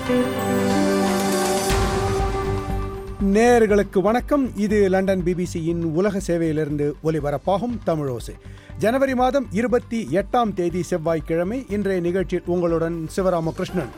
நேயர்களுக்கு வணக்கம் இது லண்டன் பிபிசியின் உலக சேவையிலிருந்து ஒலிபரப்பாகும் தமிழோசை ஜனவரி மாதம் இருபத்தி எட்டாம் தேதி செவ்வாய்க்கிழமை இன்றைய நிகழ்ச்சியில் உங்களுடன் சிவராமகிருஷ்ணன்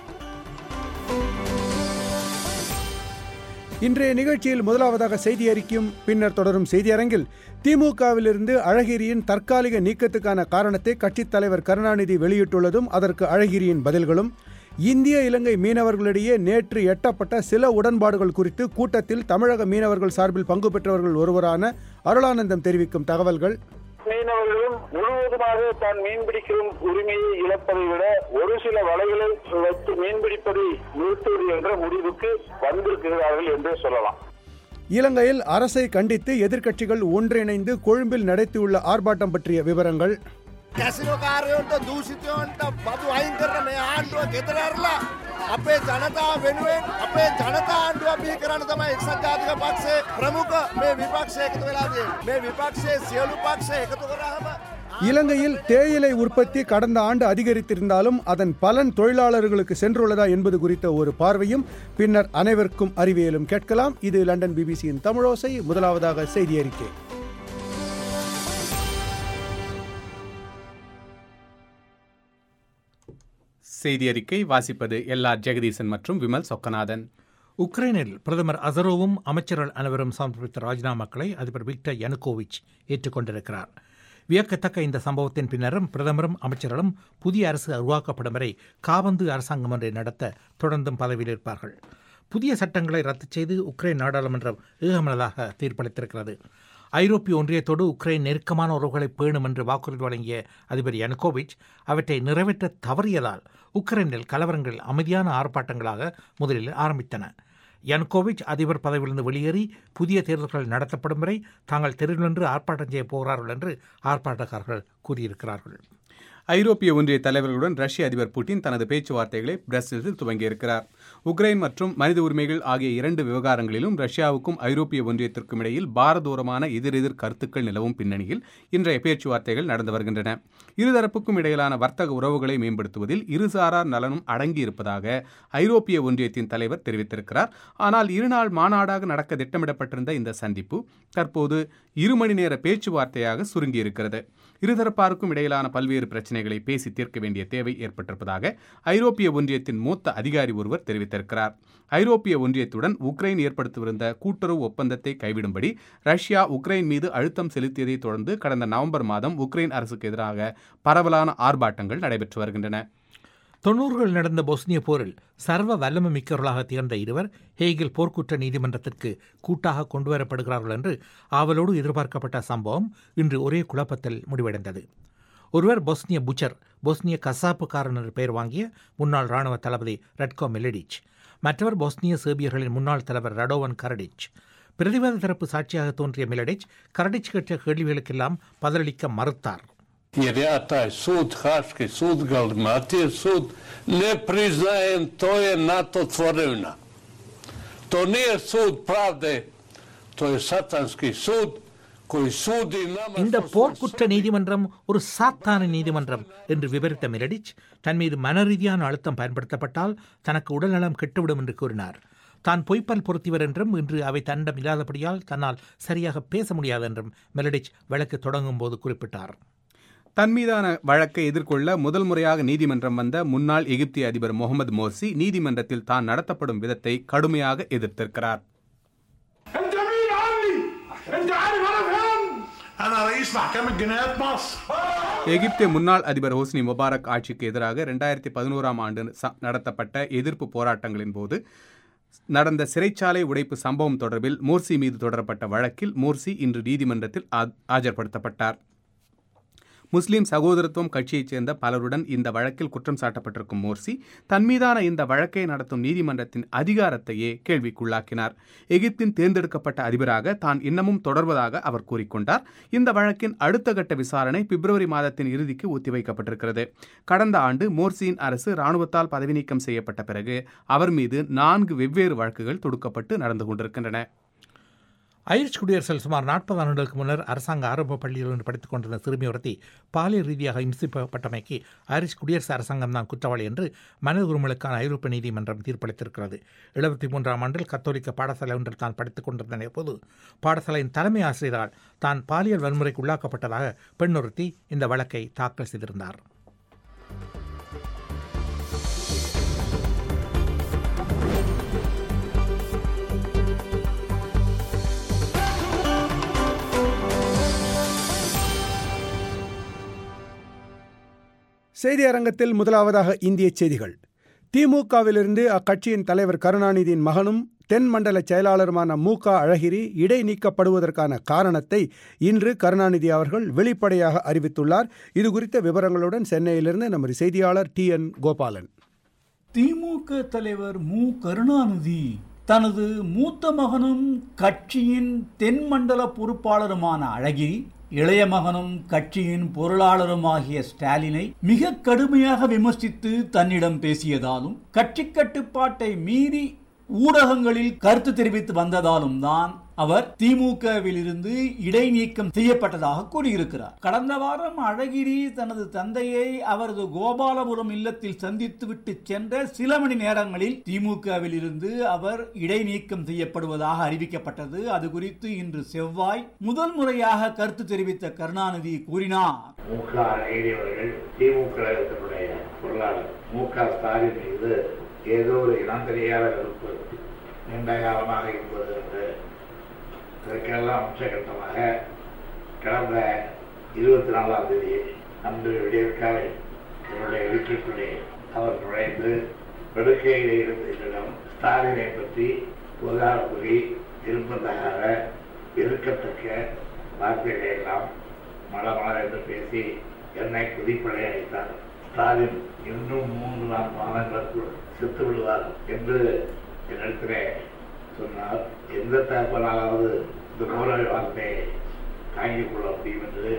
இன்றைய நிகழ்ச்சியில் முதலாவதாக செய்தி அறிக்கையும் பின்னர் தொடரும் செய்தியரங்கில் திமுகவிலிருந்து அழகிரியின் தற்காலிக நீக்கத்துக்கான காரணத்தை கட்சித் தலைவர் கருணாநிதி வெளியிட்டுள்ளதும் அதற்கு அழகிரியின் பதில்களும் இந்திய இலங்கை மீனவர்களிடையே நேற்று எட்டப்பட்ட சில உடன்பாடுகள் குறித்து கூட்டத்தில் தமிழக மீனவர்கள் சார்பில் பங்கு பெற்றவர்கள் ஒருவரான அருளானந்தம் தெரிவிக்கும் தகவல்கள் மீனவர்களும் முழுவதுமாக தான் மீன்பிடிக்கும் உரிமையை இழப்பதை விட ஒரு சில வலைகளை வைத்து மீன்பிடிப்பதை நிறுத்துவது என்ற முடிவுக்கு வந்திருக்கிறார்கள் என்று சொல்லலாம் இலங்கையில் அரசை கண்டித்து எதிர்க்கட்சிகள் ஒன்றிணைந்து கொழும்பில் நடத்தியுள்ள ஆர்ப்பாட்டம் பற்றிய விவரங்கள் කැසිනෝකාරයොන්ට දූෂිතයොන්ට බදු අයින් කරන මේ ආණ්ඩුව ගෙදරඇරලා අපේ ජනතාව වෙනුවෙන් අපේ ජනතා ආණ්ඩුව බිහි කරන්න තමයි එක්සත් ජාතික පක්ෂේ ප්‍රමුඛ මේ විපක්ෂය එකතු වෙලාදී මේ විපක්ෂයේ සියලු පක්ෂ එකතු කරාම இலங்கையில் தேயிலை உற்பத்தி கடந்த ஆண்டு அதிகரித்திருந்தாலும் அதன் பலன் தொழிலாளர்களுக்கு சென்றுள்ளதா என்பது குறித்த ஒரு பார்வையும் பின்னர் அனைவருக்கும் அறிவியலும் கேட்கலாம் இது லண்டன் பிபிசியின் தமிழோசை முதலாவதாக செய்தி அறிக்கை செய்தி அறிக்கை வாசிப்பது எல்லா ஜெகதீசன் மற்றும் விமல் சொக்கநாதன் உக்ரைனில் பிரதமர் அசரோவும் அமைச்சர்கள் அனைவரும் சமர்ப்பித்த ராஜினாமாக்களை அதிபர் விக்டர் யனுகோவிச் ஏற்றுக்கொண்டிருக்கிறார் வியக்கத்தக்க இந்த சம்பவத்தின் பின்னரும் பிரதமரும் அமைச்சர்களும் புதிய அரசு உருவாக்கப்படும் வரை காபந்து அரசாங்கம் ஒன்றை நடத்த தொடர்ந்தும் பதவியில் இருப்பார்கள் புதிய சட்டங்களை ரத்து செய்து உக்ரைன் நாடாளுமன்றம் ஏகமனதாக தீர்ப்பளித்திருக்கிறது ஐரோப்பிய ஒன்றியத்தோடு உக்ரைன் நெருக்கமான உறவுகளை பேணும் என்று வாக்குறுதி வழங்கிய அதிபர் யனுகோவிச் அவற்றை நிறைவேற்ற தவறியதால் உக்ரைனில் கலவரங்கள் அமைதியான ஆர்ப்பாட்டங்களாக முதலில் ஆரம்பித்தன யனுகோவிச் அதிபர் பதவியிலிருந்து வெளியேறி புதிய தேர்தல்கள் நடத்தப்படும் வரை தாங்கள் தெருவில் நின்று ஆர்ப்பாட்டம் செய்ய போகிறார்கள் என்று ஆர்ப்பாட்டக்காரர்கள் கூறியிருக்கிறார்கள் ஐரோப்பிய ஒன்றிய தலைவர்களுடன் ரஷ்ய அதிபர் புட்டின் தனது பேச்சுவார்த்தைகளை பிரஸ்ஸல்ஸில் துவங்கியிருக்கிறார் உக்ரைன் மற்றும் மனித உரிமைகள் ஆகிய இரண்டு விவகாரங்களிலும் ரஷ்யாவுக்கும் ஐரோப்பிய ஒன்றியத்திற்கும் இடையில் பாரதூரமான எதிரெதிர் கருத்துக்கள் நிலவும் பின்னணியில் இன்றைய பேச்சுவார்த்தைகள் நடந்து வருகின்றன இருதரப்புக்கும் இடையிலான வர்த்தக உறவுகளை மேம்படுத்துவதில் இருசாரார் நலனும் அடங்கியிருப்பதாக ஐரோப்பிய ஒன்றியத்தின் தலைவர் தெரிவித்திருக்கிறார் ஆனால் இருநாள் மாநாடாக நடக்க திட்டமிடப்பட்டிருந்த இந்த சந்திப்பு தற்போது இரு மணி நேர பேச்சுவார்த்தையாக சுருங்கியிருக்கிறது இருதரப்பாருக்கும் இடையிலான பல்வேறு பிரச்சனைகளை பேசி தீர்க்க வேண்டிய தேவை ஏற்பட்டிருப்பதாக ஐரோப்பிய ஒன்றியத்தின் மூத்த அதிகாரி ஒருவர் தெரிவித்திருக்கிறார் ஐரோப்பிய ஒன்றியத்துடன் உக்ரைன் ஏற்படுத்தியிருந்த கூட்டுறவு ஒப்பந்தத்தை கைவிடும்படி ரஷ்யா உக்ரைன் மீது அழுத்தம் செலுத்தியதை தொடர்ந்து கடந்த நவம்பர் மாதம் உக்ரைன் அரசுக்கு எதிராக பரவலான ஆர்ப்பாட்டங்கள் நடைபெற்று வருகின்றன தொன்னூறுகள் நடந்த பொஸ்னிய போரில் சர்வ வல்லமை மிக்கவர்களாக திகழ்ந்த இருவர் ஹேகில் போர்க்குற்ற நீதிமன்றத்திற்கு கூட்டாக கொண்டுவரப்படுகிறார்கள் என்று ஆவலோடு எதிர்பார்க்கப்பட்ட சம்பவம் இன்று ஒரே குழப்பத்தில் முடிவடைந்தது ஒருவர் பொஸ்னிய புச்சர் பொஸ்னிய கசாப்புக்காரன் என்று பெயர் வாங்கிய முன்னாள் இராணுவ தளபதி ரெட்கோ மெலடிச் மற்றவர் பொஸ்னிய சேர்பியர்களின் முன்னாள் தலைவர் ரடோவன் கரடிச் பிரதிவாத தரப்பு சாட்சியாக தோன்றிய மிலடிச் கரடிச் கேட்ட கேள்விகளுக்கெல்லாம் பதிலளிக்க மறுத்தார் Jer ja taj sud, Haški sud, Galmatije sud, ne priznajem, to je NATO tvorevina. To nije sud pravde, to je satanski sud koji sudi nama... இந்த što smo போர்க்குற்ற நீதிமன்றம் ஒரு சாத்தான நீதிமன்றம் என்று விவரித்த மிலடிச் தன் மீது மனரீதியான அழுத்தம் பயன்படுத்தப்பட்டால் தனக்கு உடல்நலம் கெட்டுவிடும் என்று கூறினார் தான் பொய்ப்பல் பொருத்திவர் என்றும் இன்று அவை தன்னிடம் இல்லாதபடியால் தன்னால் சரியாக பேச முடியாது என்றும் மெலடிச் வழக்கு தொடங்கும் போது குறிப்பிட்டார் தன் மீதான வழக்கை எதிர்கொள்ள முதல் முறையாக நீதிமன்றம் வந்த முன்னாள் எகிப்திய அதிபர் முகமது மோர்சி நீதிமன்றத்தில் தான் நடத்தப்படும் விதத்தை கடுமையாக எதிர்த்திருக்கிறார் انت مين عني؟ انت عارف انا فين؟ انا رئيس محكمة جنايات مصر எகிப்திய முன்னாள் அதிபர் ஹோஸ்னி முபாரக் ஆட்சிக்கு எதிராக இரண்டாயிரத்தி பதினோராம் ஆண்டு ச- நடத்தப்பட்ட எதிர்ப்பு போராட்டங்களின் போது நடந்த சிறைச்சாலை உடைப்பு சம்பவம் தொடர்பில் மோர்சி மீது தொடரப்பட்ட வழக்கில் மோர்சி இன்று நீதிமன்றத்தில் ஆ- ஆஜர்படுத்தப்பட்டார் முஸ்லிம் சகோதரத்துவம் கட்சியைச் சேர்ந்த பலருடன் இந்த வழக்கில் குற்றம் சாட்டப்பட்டிருக்கும் மோர்சி தன் மீதான இந்த வழக்கை நடத்தும் நீதிமன்றத்தின் அதிகாரத்தையே கேள்விக்குள்ளாக்கினார் எகிப்தின் தேர்ந்தெடுக்கப்பட்ட அதிபராக தான் இன்னமும் தொடர்வதாக அவர் கூறிக்கொண்டார் இந்த வழக்கின் அடுத்த கட்ட விசாரணை பிப்ரவரி மாதத்தின் இறுதிக்கு ஒத்திவைக்கப்பட்டிருக்கிறது கடந்த ஆண்டு மோர்சியின் அரசு இராணுவத்தால் பதவி நீக்கம் செய்யப்பட்ட பிறகு அவர் மீது நான்கு வெவ்வேறு வழக்குகள் தொடுக்கப்பட்டு நடந்து கொண்டிருக்கின்றன ஐரிஷ் குடியரசில் சுமார் நாற்பது ஆண்டுகளுக்கு முன்னர் அரசாங்க ஆரம்ப பள்ளியில் ஒன்று படித்துக் கொண்டிருந்த சிறுமி ஒருத்தி பாலியல் ரீதியாக இம்சிக்கப்பட்டமைக்கு ஐரிஷ் குடியரசு அரசாங்கம் தான் குற்றவாளி என்று மனித உரிமைகளுக்கான ஐரோப்பிய நீதிமன்றம் தீர்ப்பளித்திருக்கிறது எழுபத்தி மூன்றாம் ஆண்டில் கத்தோலிக்க பாடசாலை ஒன்றில் தான் படித்துக் கொண்டிருந்த போது பாடசாலையின் தலைமை ஆசிரியரால் தான் பாலியல் வன்முறைக்கு உள்ளாக்கப்பட்டதாக பெண் ஒருத்தி இந்த வழக்கை தாக்கல் செய்திருந்தார் செய்தி அரங்கத்தில் முதலாவதாக இந்திய செய்திகள் திமுகவிலிருந்து அக்கட்சியின் தலைவர் கருணாநிதியின் மகனும் தென் மண்டல செயலாளருமான மு க அழகிரி இடை நீக்கப்படுவதற்கான காரணத்தை இன்று கருணாநிதி அவர்கள் வெளிப்படையாக அறிவித்துள்ளார் இது குறித்த விவரங்களுடன் சென்னையிலிருந்து நமது செய்தியாளர் டி என் கோபாலன் திமுக தலைவர் மு கருணாநிதி தனது மூத்த மகனும் கட்சியின் தென் மண்டல பொறுப்பாளருமான அழகிரி இளைய மகனும் கட்சியின் பொருளாளருமாகிய ஸ்டாலினை மிக கடுமையாக விமர்சித்து தன்னிடம் பேசியதாலும் கட்சி கட்டுப்பாட்டை மீறி ஊடகங்களில் கருத்து தெரிவித்து வந்ததாலும் தான் அவர் திமுகவில் இருந்து இடைநீக்கம் செய்யப்பட்டதாக கூறியிருக்கிறார் கடந்த வாரம் அழகிரி தனது தந்தையை அவரது கோபாலபுரம் இல்லத்தில் சந்தித்துவிட்டு சென்ற சில மணி நேரங்களில் திமுகவில் இருந்து அவர் இடைநீக்கம் செய்யப்படுவதாக அறிவிக்கப்பட்டது அது குறித்து இன்று செவ்வாய் முதல் முறையாக கருத்து தெரிவித்த கருணாநிதி கூறினார் மு க அழகிரி அவர்கள் திமுக கழகத்தினுடைய பொருளாளர் மு க ஸ்டாலின் மீது ஏதோ ஒரு இனம் தெரியாத வெறுப்பு நீண்ட காலமாக இருப்பது என்று இதற்கெல்லாம் உச்சகட்டமாக கடந்த இருபத்தி நாலாம் தேதி அன்று விடியற்காலை என்னுடைய வீட்டிற்குள்ளே அவர் நுழைந்து படுக்கையில் இருந்த என்னிடம் ஸ்டாலினை பற்றி புகார கூறி இருப்பதாக இருக்கத்தக்க வார்த்தைகளை எல்லாம் மலமலர் என்று பேசி என்னை குதிப்படை அழைத்தார் ஸ்டாலின் இன்னும் மூன்று நான்கு மாதங்களுக்குள் செத்து விடுவார் என்று என்னிடத்திலே சொன்னார் எந்த தகப்பனாலாவது இந்த மூலவை வார்த்தையை தாங்கிக் கொள்ள முடியும் என்று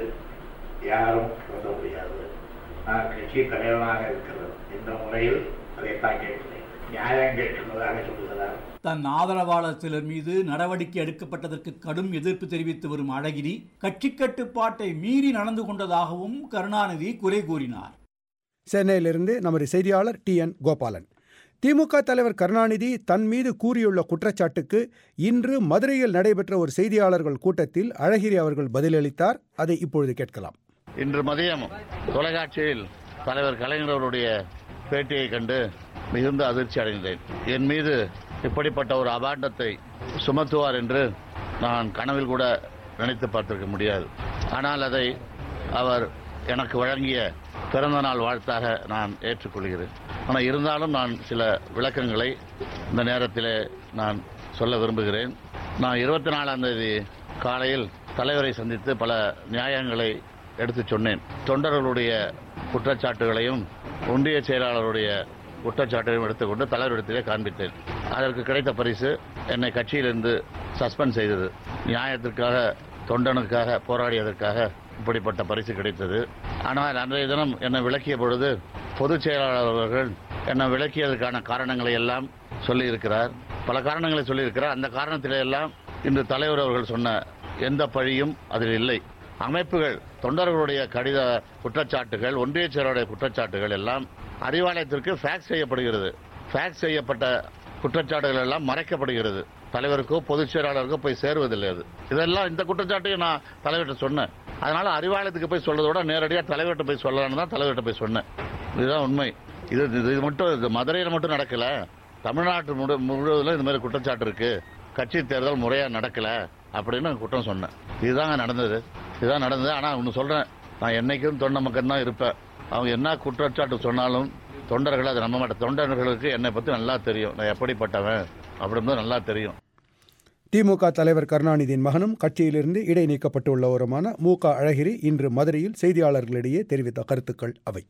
யாரும் சொல்ல முடியாது நான் கட்சி தலைவனாக இருக்கிறது இந்த முறையில் அதை தாங்கியவில்லை நியாயம் கேட்கிறதாக சொல்லுகிறார் தன் ஆதரவாளர் சிலர் மீது நடவடிக்கை எடுக்கப்பட்டதற்கு கடும் எதிர்ப்பு தெரிவித்து வரும் அழகிரி கட்சி கட்டுப்பாட்டை மீறி நடந்து கொண்டதாகவும் கருணாநிதி குறை கூறினார் சென்னையிலிருந்து நமது செய்தியாளர் டி என் கோபாலன் திமுக தலைவர் கருணாநிதி தன் மீது கூறியுள்ள குற்றச்சாட்டுக்கு இன்று மதுரையில் நடைபெற்ற ஒரு செய்தியாளர்கள் கூட்டத்தில் அழகிரி அவர்கள் பதிலளித்தார் அதை இப்பொழுது கேட்கலாம் இன்று மதியம் தொலைக்காட்சியில் தலைவர் கலைஞர் அவருடைய பேட்டியை கண்டு மிகுந்த அதிர்ச்சி அடைந்தேன் என் மீது இப்படிப்பட்ட ஒரு அபாண்டத்தை சுமத்துவார் என்று நான் கனவில் கூட நினைத்து பார்த்திருக்க முடியாது ஆனால் அதை அவர் எனக்கு வழங்கிய பிறந்த நாள் வாழ்த்தாக நான் ஏற்றுக்கொள்கிறேன் ஆனால் இருந்தாலும் நான் சில விளக்கங்களை இந்த நேரத்தில் நான் சொல்ல விரும்புகிறேன் நான் இருபத்தி நாலாம் தேதி காலையில் தலைவரை சந்தித்து பல நியாயங்களை எடுத்துச் சொன்னேன் தொண்டர்களுடைய குற்றச்சாட்டுகளையும் ஒன்றிய செயலாளருடைய குற்றச்சாட்டையும் எடுத்துக்கொண்டு தலைவரிடத்திலே காண்பித்தேன் அதற்கு கிடைத்த பரிசு என்னை கட்சியிலிருந்து சஸ்பெண்ட் செய்தது நியாயத்திற்காக தொண்டனுக்காக போராடியதற்காக இப்படிப்பட்ட பரிசு கிடைத்தது ஆனால் அன்றைய தினம் என்னை விளக்கிய பொழுது பொதுச் செயலாளர் அவர்கள் என்னை விளக்கியதற்கான காரணங்களை எல்லாம் சொல்லியிருக்கிறார் பல காரணங்களை சொல்லியிருக்கிறார் அந்த காரணத்திலே எல்லாம் இன்று தலைவர் அவர்கள் சொன்ன எந்த பழியும் அதில் இல்லை அமைப்புகள் தொண்டர்களுடைய கடித குற்றச்சாட்டுகள் ஒன்றிய செயலாளருடைய குற்றச்சாட்டுகள் எல்லாம் அறிவாலயத்திற்கு ஃபேக்ஸ் செய்யப்படுகிறது ஃபேக்ஸ் செய்யப்பட்ட குற்றச்சாட்டுகள் எல்லாம் மறைக்கப்படுகிறது தலைவருக்கோ பொதுச் செயலாளருக்கோ போய் சேருவதில்லை அது இதெல்லாம் இந்த குற்றச்சாட்டையும் நான் தலைவர்கிட்ட சொன்னேன் அதனால அறிவாலயத்துக்கு போய் சொல்றதோட நேரடியாக தலைவர்கிட்ட போய் சொல்லலாம்னு தான் தலைவர்கிட்ட போய் சொன்னேன் இதுதான் உண்மை இது இது இது மட்டும் இது மதுரையில் மட்டும் நடக்கல தமிழ்நாட்டு முழு முழுவதிலும் இந்த மாதிரி குற்றச்சாட்டு இருக்கு கட்சி தேர்தல் முறையா நடக்கல அப்படின்னு குற்றம் சொன்னேன் இதுதாங்க நடந்தது இதுதான் நடந்தது ஆனா ஒன்று சொல்றேன் நான் என்னைக்கும் தொண்டை மக்கள் தான் இருப்பேன் அவங்க என்ன குற்றச்சாட்டு சொன்னாலும் தொண்டர்கள் அதை நம்ப மாட்டேன் தொண்டர்களுக்கு என்னை பத்தி நல்லா தெரியும் நான் எப்படிப்பட்டவன் அப்படின்னு நல்லா தெரியும் திமுக தலைவர் கருணாநிதியின் மகனும் கட்சியிலிருந்து இடைநீக்கப்பட்டுள்ளவருமான மு க அழகிரி இன்று மதுரையில் செய்தியாளர்களிடையே தெரிவித்த கருத்துக்கள் அவை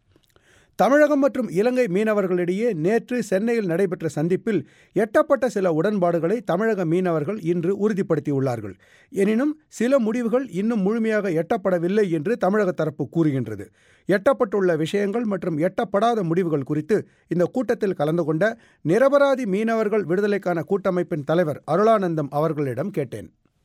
தமிழகம் மற்றும் இலங்கை மீனவர்களிடையே நேற்று சென்னையில் நடைபெற்ற சந்திப்பில் எட்டப்பட்ட சில உடன்பாடுகளை தமிழக மீனவர்கள் இன்று உறுதிப்படுத்தியுள்ளார்கள் எனினும் சில முடிவுகள் இன்னும் முழுமையாக எட்டப்படவில்லை என்று தமிழக தரப்பு கூறுகின்றது எட்டப்பட்டுள்ள விஷயங்கள் மற்றும் எட்டப்படாத முடிவுகள் குறித்து இந்த கூட்டத்தில் கலந்து கொண்ட நிரபராதி மீனவர்கள் விடுதலைக்கான கூட்டமைப்பின் தலைவர் அருளானந்தம் அவர்களிடம் கேட்டேன்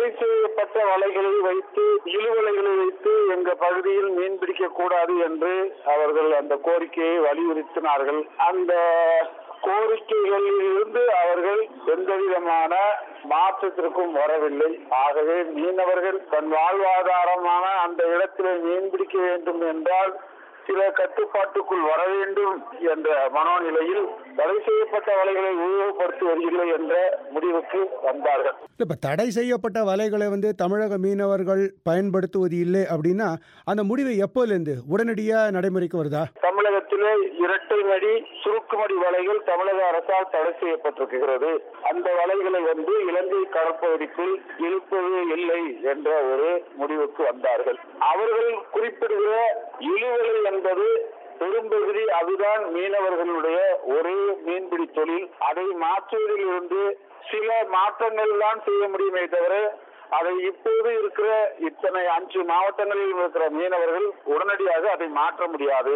தடை செய்யப்பட்ட வலைகளை வைத்து இழுவலைகளை வைத்து எங்க பகுதியில் மீன் பிடிக்க கூடாது என்று அவர்கள் அந்த கோரிக்கையை வலியுறுத்தினார்கள் அந்த கோரிக்கைகளில் இருந்து அவர்கள் எந்த விதமான மாற்றத்திற்கும் வரவில்லை ஆகவே மீனவர்கள் தன் வாழ்வாதாரமான அந்த இடத்திலே மீன் பிடிக்க வேண்டும் என்றால் சில கட்டுப்பாட்டுக்குள் வர வேண்டும் என்ற மனோநிலையில் தடை செய்யப்பட்ட வலைகளை உபயோகப்படுத்துவதில்லை என்ற முடிவுக்கு வந்தார்கள் இப்போ தடை செய்யப்பட்ட வலைகளை வந்து தமிழக மீனவர்கள் பயன்படுத்துவது இல்லை அப்படின்னா அந்த முடிவு எப்போலேருந்து உடனடியாக நடைமுறைக்கு வருதா தமிழகத்திலே இரட்டை மடி சுருக்குமடி வலைகள் தமிழக அரசால் தடை செய்யப்பட்டிருக்கிறது அந்த வலைகளை வந்து இலங்கை கடற்பகுதிக்குள் இழுப்பது இல்லை என்ற ஒரு முடிவுக்கு வந்தார்கள் அவர்கள் குறிப்பிடுகிற இழுவலை என்பது பெரும்பகுதி அதுதான் மீனவர்களுடைய ஒரே மீன்பிடி தொழில் அதை மாற்றுவதில் இருந்து சில மாற்றங்கள் தான் செய்ய முடியுமே தவிர அதை இப்போது இருக்கிற இத்தனை அஞ்சு மாவட்டங்களில் இருக்கிற மீனவர்கள் உடனடியாக அதை மாற்ற முடியாது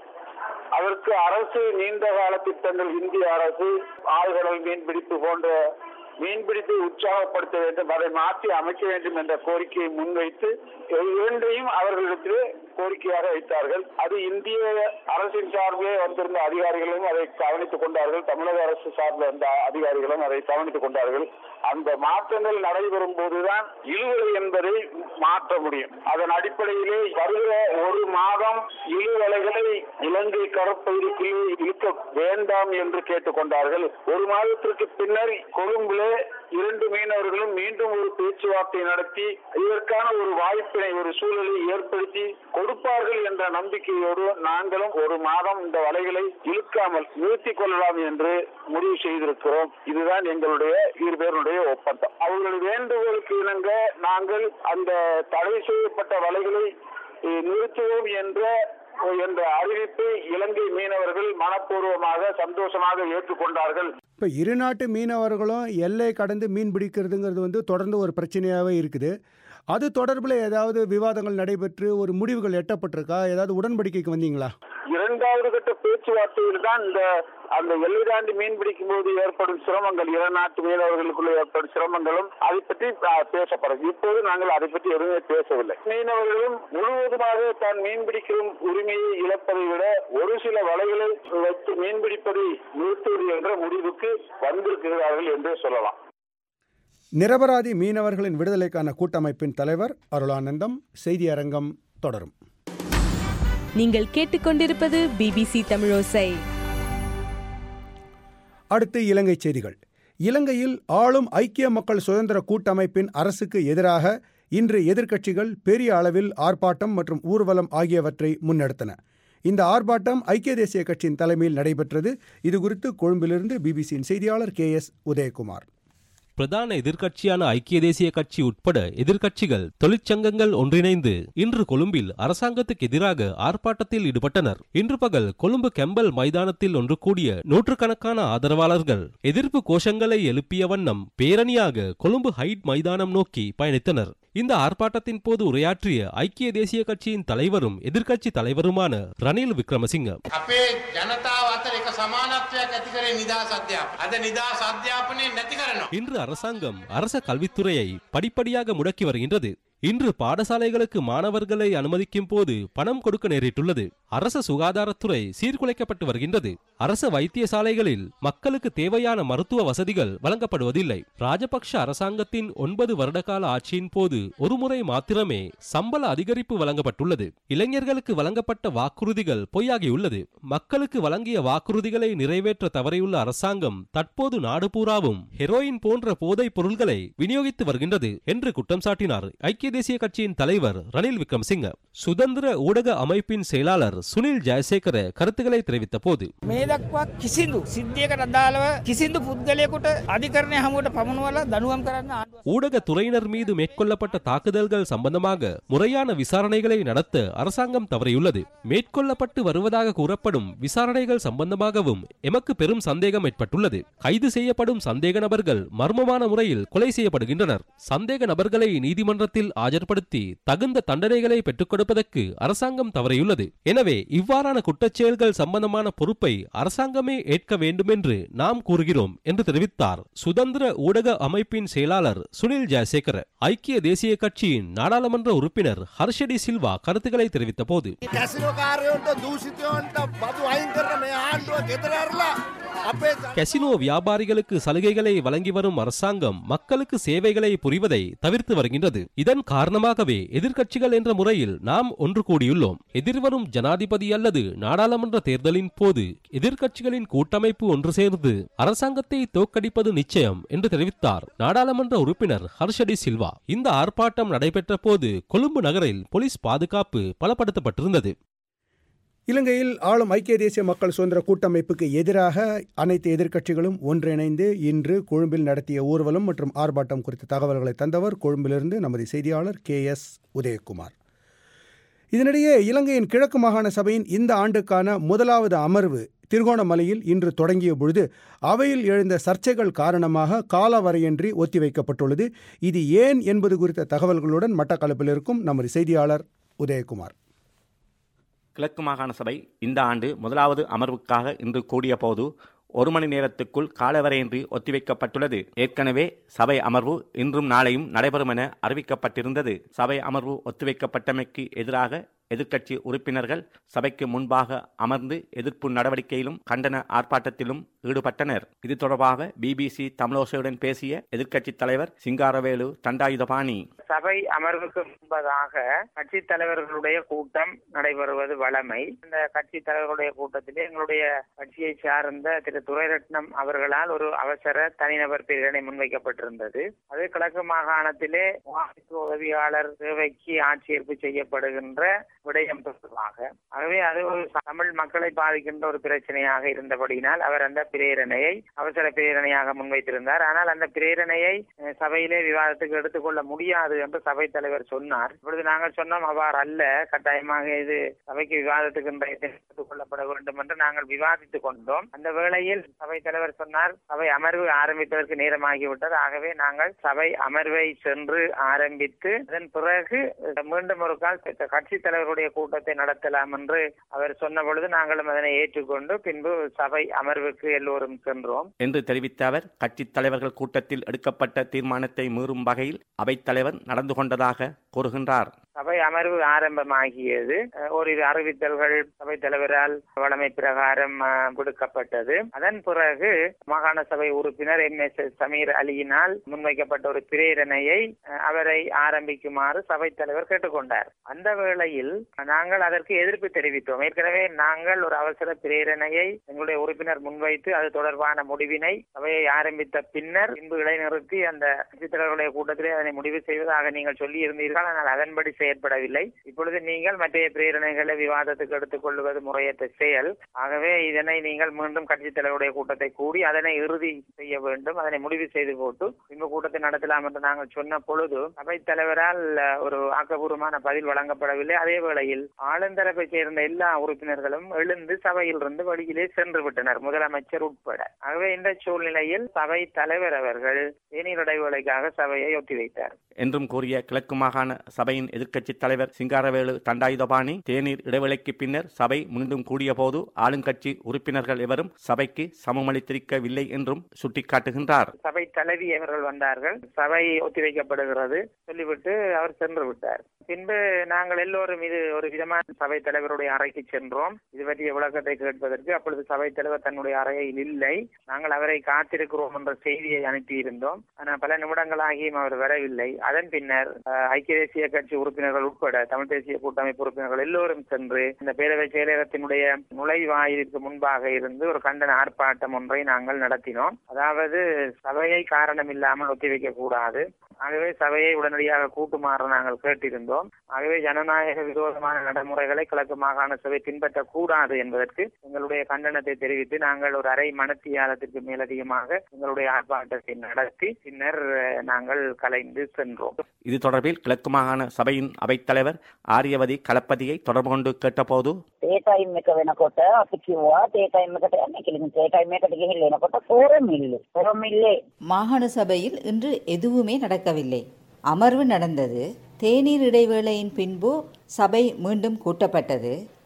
அதற்கு அரசு நீண்ட கால திட்டங்கள் இந்திய அரசு ஆழ்கடல் மீன்பிடிப்பு போன்ற மீன்பிடிப்பை உற்சாகப்படுத்த வேண்டும் அதை மாற்றி அமைக்க வேண்டும் என்ற கோரிக்கையை முன்வைத்து இரண்டையும் அவர்களிடத்திலே கோரிக்கையாக வைத்தார்கள் அது இந்திய அரசின் சார்பிலே வந்திருந்த அதிகாரிகளும் அதை கவனித்துக் கொண்டார்கள் தமிழக அரசு சார்பில் வந்த அதிகாரிகளும் அதை கவனித்துக் கொண்டார்கள் அந்த மாற்றங்கள் நடைபெறும் போதுதான் இழுவலை என்பதை மாற்ற முடியும் அதன் அடிப்படையிலே வருகிற ஒரு மாதம் இழுவலைகளை இலங்கை கடற்பகுதிக்குள்ளே இழுக்க வேண்டாம் என்று கேட்டுக்கொண்டார்கள் ஒரு மாதத்திற்கு பின்னர் கொழும்பிலே இரண்டு மீனவர்களும் மீண்டும் ஒரு பேச்சுவார்த்தை நடத்தி இதற்கான ஒரு வாய்ப்பினை ஒரு சூழலை ஏற்படுத்தி கொடுப்பார்கள் என்ற நம்பிக்கையோடு நாங்களும் ஒரு மாதம் இந்த வலைகளை இழுக்காமல் நிறுத்திக் கொள்ளலாம் என்று முடிவு செய்திருக்கிறோம் இதுதான் எங்களுடைய இரு பேருடைய ஒப்பந்தம் அவர்கள் வேண்டுகோளுக்கு இணங்க நாங்கள் அந்த தடை செய்யப்பட்ட வலைகளை நிறுத்துவோம் என்ற என்ற அறிவிப்பை இலங்கை மீனவர்கள் மனப்பூர்வமாக சந்தோஷமாக ஏற்றுக்கொண்டார்கள் இப்போ இரு நாட்டு மீனவர்களும் எல்லை கடந்து மீன் பிடிக்கிறதுங்கிறது வந்து தொடர்ந்து ஒரு பிரச்சனையாகவே இருக்குது அது தொடர்பில் ஏதாவது விவாதங்கள் நடைபெற்று ஒரு முடிவுகள் எட்டப்பட்டிருக்கா ஏதாவது உடன்படிக்கைக்கு வந்தீங்களா இரண்டாவது கட்ட பேச்சுவார்த்தையில் தான் இந்த அந்த எல்லை தாண்டி மீன் பிடிக்கும் போது ஏற்படும் சிரமங்கள் இரு நாட்டு மீனவர்களுக்குள்ள ஏற்படும் சிரமங்களும் அதை பற்றி பேசப்படும் இப்போது நாங்கள் அதை பற்றி எதுவுமே பேசவில்லை மீனவர்களும் முழுவதுமாக தான் மீன் பிடிக்கும் உரிமையை இழப்பதை விட ஒரு சில வலைகளை வைத்து மீன் பிடிப்பதை நிறுத்துவது என்ற முடிவுக்கு வந்திருக்கிறார்கள் என்றே சொல்லலாம் நிரபராதி மீனவர்களின் விடுதலைக்கான கூட்டமைப்பின் தலைவர் அருளானந்தம் செய்தி அரங்கம் தொடரும் நீங்கள் கேட்டுக்கொண்டிருப்பது பிபிசி தமிழோசை அடுத்து இலங்கை செய்திகள் இலங்கையில் ஆளும் ஐக்கிய மக்கள் சுதந்திர கூட்டமைப்பின் அரசுக்கு எதிராக இன்று எதிர்க்கட்சிகள் பெரிய அளவில் ஆர்ப்பாட்டம் மற்றும் ஊர்வலம் ஆகியவற்றை முன்னெடுத்தன இந்த ஆர்ப்பாட்டம் ஐக்கிய தேசிய கட்சியின் தலைமையில் நடைபெற்றது இதுகுறித்து கொழும்பிலிருந்து பிபிசியின் செய்தியாளர் கே எஸ் உதயகுமார் பிரதான எதிர்க்கட்சியான ஐக்கிய தேசிய கட்சி உட்பட எதிர்க்கட்சிகள் தொழிற்சங்கங்கள் ஒன்றிணைந்து இன்று கொழும்பில் அரசாங்கத்துக்கு எதிராக ஆர்ப்பாட்டத்தில் ஈடுபட்டனர் இன்று பகல் கொழும்பு கெம்பல் மைதானத்தில் ஒன்று கூடிய நூற்றுக்கணக்கான ஆதரவாளர்கள் எதிர்ப்பு கோஷங்களை எழுப்பிய வண்ணம் பேரணியாக கொழும்பு ஹைட் மைதானம் நோக்கி பயணித்தனர் இந்த ஆர்ப்பாட்டத்தின் போது உரையாற்றிய ஐக்கிய தேசிய கட்சியின் தலைவரும் எதிர்க்கட்சி தலைவருமான ரணில் விக்ரமசிங்க අපේ ජනතාව අතර එක සමානත්වයක් ඇති කරේ නිදහස් අධ්‍යාපනය. අද නිදහස් අධ්‍යාපනය නැති කරනවා. இன்று அரசாங்கம் அரச கல்வித்துறையை படிப்படியாக முடக்கி வருகின்றது இன்று பாடசாலைகளுக்கு மாணவர்களை அனுமதிக்கும் போது பணம் கொடுக்க நேரிட்டுள்ளது அரச சுகாதாரத்துறை சீர்குலைக்கப்பட்டு வருகின்றது அரச வைத்தியசாலைகளில் மக்களுக்கு தேவையான மருத்துவ வசதிகள் வழங்கப்படுவதில்லை ராஜபக்ஷ அரசாங்கத்தின் ஒன்பது வருடகால ஆட்சியின் போது ஒருமுறை மாத்திரமே சம்பள அதிகரிப்பு வழங்கப்பட்டுள்ளது இளைஞர்களுக்கு வழங்கப்பட்ட வாக்குறுதிகள் பொய்யாகியுள்ளது மக்களுக்கு வழங்கிய வாக்குறுதிகளை நிறைவேற்ற தவறியுள்ள அரசாங்கம் தற்போது நாடு பூராவும் ஹெரோயின் போன்ற போதைப் பொருள்களை விநியோகித்து வருகின்றது என்று குற்றம் சாட்டினார் ஐக்கிய தேசிய கட்சியின் தலைவர் ரணில் விக்ரமசிங்க சுதந்திர ஊடக அமைப்பின் செயலாளர் சுனில் ஜெயசேகர கருத்துக்களை தெரிவித்த போது මේ දක්වා කිසිදු සිද්ධියකට අදාළව කිසිදු පුද්ගලයෙකුට අධිකරණය හමුවට පමුණුවලා දනුවම් කරන්න ආණ්ඩුව ஊடகத்துறையினர் மீது மேற்கொள்ளப்பட்ட தாக்குதல்கள் சம்பந்தமாக முறையான விசாரணைகளை நடத்த அரசாங்கம் தவறியுள்ளது மேற்கொள்ளப்பட்டு வருவதாக கூறப்படும் விசாரணைகள் சம்பந்தமாகவும் எமக்கு பெரும் சந்தேகம் ஏற்பட்டுள்ளது கைது செய்யப்படும் சந்தேக நபர்கள் மர்மமான முறையில் கொலை செய்யப்படுகின்றனர் சந்தேக நபர்களை நீதிமன்றத்தில் ஆஜர்படுத்தி தகுந்த தண்டனைகளை பெற்றுக் கொடுப்பதற்கு அரசாங்கம் தவறியுள்ளது எனவே எனவே இவ்வாறான குற்றச்செயல்கள் சம்பந்தமான பொறுப்பை அரசாங்கமே ஏற்க வேண்டும் என்று நாம் கூறுகிறோம் என்று தெரிவித்தார் சுதந்திர ஊடக அமைப்பின் செயலாளர் சுனில் ஜெயசேகர ஐக்கிய தேசிய கட்சியின் நாடாளுமன்ற உறுப்பினர் ஹர்ஷடி சில்வா கருத்துக்களை தெரிவித்த போது කැසිනෝ කාරයොන්ට දූෂිතයොන්ට බදු අයින් කරන මේ ආණ්ඩුව ගෙදරඇරලා අපේ கசினோ வியாபாரிகளுக்கு சலுகைகளை வழங்கி வரும் அரசாங்கம் மக்களுக்கு சேவைகளை புரிவதை தவிர்த்து வருகின்றது இதன் காரணமாகவே எதிர்க்கட்சிகள் என்ற முறையில் நாம் ஒன்று கூடியுள்ளோம் எதிர்வரும் ஜனாதிபதி அல்லது நாடாளுமன்ற தேர்தலின் போது எதிர்க்கட்சிகளின் கூட்டமைப்பு ஒன்று சேர்ந்து அரசாங்கத்தை தோற்கடிப்பது நிச்சயம் என்று தெரிவித்தார் நாடாளுமன்ற உறுப்பினர் ஹர்ஷடி சில்வா இந்த ஆர்ப்பாட்டம் நடைபெற்ற போது கொழும்பு நகரில் போலீஸ் பாதுகாப்பு பலப்படுத்தப்பட்டிருந்தது இலங்கையில் ஆளும் ஐக்கிய தேசிய மக்கள் சுதந்திர கூட்டமைப்புக்கு எதிராக அனைத்து எதிர்க்கட்சிகளும் ஒன்றிணைந்து இன்று கொழும்பில் நடத்திய ஊர்வலம் மற்றும் ஆர்ப்பாட்டம் குறித்த தகவல்களை தந்தவர் கொழும்பிலிருந்து நமது செய்தியாளர் கே எஸ் உதயகுமார் இதனிடையே இலங்கையின் கிழக்கு மாகாண சபையின் இந்த ஆண்டுக்கான முதலாவது அமர்வு திருகோணமலையில் இன்று தொடங்கிய பொழுது அவையில் எழுந்த சர்ச்சைகள் காரணமாக காலவரையின்றி ஒத்திவைக்கப்பட்டுள்ளது இது ஏன் என்பது குறித்த தகவல்களுடன் மட்டக்களப்பில் இருக்கும் நமது செய்தியாளர் உதயகுமார் கிழக்கு மாகாண சபை இந்த ஆண்டு முதலாவது அமர்வுக்காக இன்று கூடிய போது ஒரு மணி நேரத்துக்குள் காலவரையின்றி ஒத்திவைக்கப்பட்டுள்ளது ஏற்கனவே சபை அமர்வு இன்றும் நாளையும் நடைபெறும் என அறிவிக்கப்பட்டிருந்தது சபை அமர்வு ஒத்திவைக்கப்பட்டமைக்கு எதிராக எதிர்க்கட்சி உறுப்பினர்கள் சபைக்கு முன்பாக அமர்ந்து எதிர்ப்பு நடவடிக்கையிலும் கண்டன ஆர்ப்பாட்டத்திலும் ஈடுபட்டனர் இது தொடர்பாக பிபிசி தமிழோசையுடன் பேசிய எதிர்க்கட்சித் தலைவர் சிங்காரவேலு தண்டாயுதபாணி சபை அமர்வுக்கு முன்பதாக கட்சி தலைவர்களுடைய கூட்டம் நடைபெறுவது வழமை இந்த கட்சி தலைவர்களுடைய கூட்டத்திலே எங்களுடைய கட்சியை சார்ந்த திரு துரைரட்னம் அவர்களால் ஒரு அவசர தனிநபர் பிரேரணை முன்வைக்கப்பட்டிருந்தது அது கிழக்கு மாகாணத்திலே முகாமைத்துவ உதவியாளர் சேவைக்கு ஆட்சேர்ப்பு செய்யப்படுகின்ற விடயம் தொடர்பாக ஆகவே அது ஒரு தமிழ் மக்களை பாதிக்கின்ற ஒரு பிரச்சனையாக இருந்தபடியினால் அவர் அந்த பிரேரணையை அவசர பிரேரணையாக முன்வைத்திருந்தார் ஆனால் அந்த பிரேரணையை அஹ், சபையிலே விவாதத்துக்கு எடுத்துக்கொள்ள முடியாது என்று சபை தலைவர் சொன்னார் இப்பொழுது நாங்கள் சொன்னோம் அவ்வாறு அல்ல கட்டாயமாக இது சபைக்கு விவாதத்துக்கு இன்றைய தினம் எடுத்துக் கொள்ளப்பட வேண்டும் என்று நாங்கள் விவாதித்துக் கொண்டோம் அந்த வேளையில் சபை தலைவர் சொன்னார் சபை அமர்வு ஆரம்பிப்பதற்கு நேரமாகிவிட்டது ஆகவே நாங்கள் சபை அமர்வை சென்று ஆரம்பித்து அதன் பிறகு அஹ், மீண்டும் ஒரு கால் கட்சி தலைவருடைய கூட்டத்தை நடத்தலாம் என்று அவர் சொன்ன பொழுது நாங்களும் அதனை ஏற்றுக்கொண்டு பின்பு சபை அமர்வுக்கு எல்லோரும் சென்றோம் என்று தெரிவித்த அவர் கட்சித் தலைவர்கள் கூட்டத்தில் எடுக்கப்பட்ட தீர்மானத்தை மீறும் வகையில் அவைத்தலைவர் நடந்து கொண்டதாக கூறுகின்றார் சபை அமர்வு ஆரம்பமாகியது அஹ், ஓரிரு அறிவித்தல்கள் சபை தலைவரால் வழமை பிரகாரம் அஹ், விடுக்கப்பட்டது அதன் பிறகு மாகாண சபை உறுப்பினர் எம் எஸ் சமீர் அலியினால் முன்வைக்கப்பட்ட ஒரு பிரேரணையை அஹ், அவரை ஆரம்பிக்குமாறு சபை தலைவர் கேட்டுக்கொண்டார் அந்த வேளையில் நாங்கள் அதற்கு எதிர்ப்பு தெரிவித்தோம் ஏற்கனவே நாங்கள் ஒரு அவசர பிரேரணையை எங்களுடைய உறுப்பினர் முன்வைத்து அது தொடர்பான முடிவினை சபையை ஆரம்பித்த பின்னர் பின்பு இடைநிறுத்தி அந்த கட்சித் தலைவர்களுடைய கூட்டத்திலே அதனை முடிவு செய்வதாக நீங்கள் சொல்லி இருந்தீர்கள் ஆனால் அதன்படி செயற்படவில்லை இப்பொழுது நீங்கள் மற்ற பிரேரணைகளை விவாதத்துக்கு எடுத்துக் கொள்வது முறையற்ற செயல் ஆகவே இதனை நீங்கள் மீண்டும் கட்சித் தலைவருடைய கூட்டத்தை கூடி அதனை இறுதி செய்ய வேண்டும் அதனை முடிவு செய்து போட்டு பின்பு கூட்டத்தை நடத்தலாம் என்று நாங்கள் சொன்ன பொழுது சபைத் தலைவரால் அஹ், ஒரு ஆக்கப்பூர்வமான பதில் வழங்கப்படவில்லை அதே வேளையில் ஆளுந்தரப்பை சேர்ந்த எல்லா உறுப்பினர்களும் எழுந்து சபையிலிருந்து வெளியிலே சென்று விட்டனர் முதலமைச்சர் உட்பட ஆகவே இந்த சூழ்நிலையில் சபை தலைவர் அவர்கள் தேநீர் இடைவேளைக்காக சபையை ஒத்திவைத்தார் என்றும் கூறிய கிழக்கு மாகாண சபையின் எதிர்க்கட்சித் தலைவர் சிங்காரவேலு தண்டாயுதபாணி தேநீர் இடைவேளைக்கு பின்னர் சபை மீண்டும் கூடியபோது ஆளுங்கட்சி உறுப்பினர்கள் எவரும் சபைக்கு சமமளித்திருக்கவில்லை என்றும் சுட்டிக்காட்டுகின்றார் சபை தலைவி அவர்கள் வந்தார்கள் சபை ஒத்திவைக்கப்படுகிறது சொல்லிவிட்டு அவர் சென்று விட்டார் பின்பு நாங்கள் எல்லோரும் இது ஒரு விதமான சபை தலைவருடைய அறைக்கு சென்றோம் இது பற்றிய விளக்கத்தை கேட்பதற்கு அப்பொழுது சபை தலைவர் தன்னுடைய அறையில் இல்லை நாங்கள் அவரை காத்திருக்கிறோம் என்ற செய்தியை அனுப்பியிருந்தோம் ஆனால் பல நிமிடங்களாகியும் அவர் வரவில்லை அதன் பின்னர் அஹ், ஐக்கிய தேசிய கட்சி உறுப்பினர்கள் உட்பட தமிழ் தேசிய கூட்டமைப்பு உறுப்பினர்கள் எல்லோரும் சென்று இந்த பேரவை செயலகத்தினுடைய நுழைவாயிலுக்கு முன்பாக இருந்து ஒரு கண்டன ஆர்ப்பாட்டம் ஒன்றை நாங்கள் நடத்தினோம் அதாவது சபையை காரணம் இல்லாமல் ஒத்திவைக்க கூடாது ஆகவே சபையை உடனடியாக கூட்டுமாறு நாங்கள் கேட்டிருந்தோம் ஆகவே ஜனநாயக விரோதமான நடைமுறைகளை கிழக்கு மாகாண சபை பின்பற்றக்கூடாது என்பதற்கு எங்களுடைய கண்டனத்தை தெரிவித்து நாங்கள் ஒரு அரை மணத்தியாலத்திற்கு மேலதிகமாக எங்களுடைய ஆர்ப்பாட்டத்தை நடத்தி பின்னர் அஹ், நாங்கள் கலைந்து சென்றோம் இது தொடர்பில் கிழக்கு மாகாண சபையின் அவைத்தலைவர் ஆரியவதி களப்பதியை தொடர்பு கொண்டு கேட்டபோது ඒ ටයිම් එක වෙනකොට අපි කිව්වා ඒ ටයිම් එකට යන්න කියලා. ඒ ටයිම් එකට ගිහිල්ලා එනකොට පොරමිල්ල. පොරමිල්ලේ மாகாண சபையில் இன்று எதுவுமே நடக்கவில்லை அமர்வு நடந்தது தேநீர் இடைவேளையின் பின்பு சபை மீண்டும் கூட்டப்பட்டது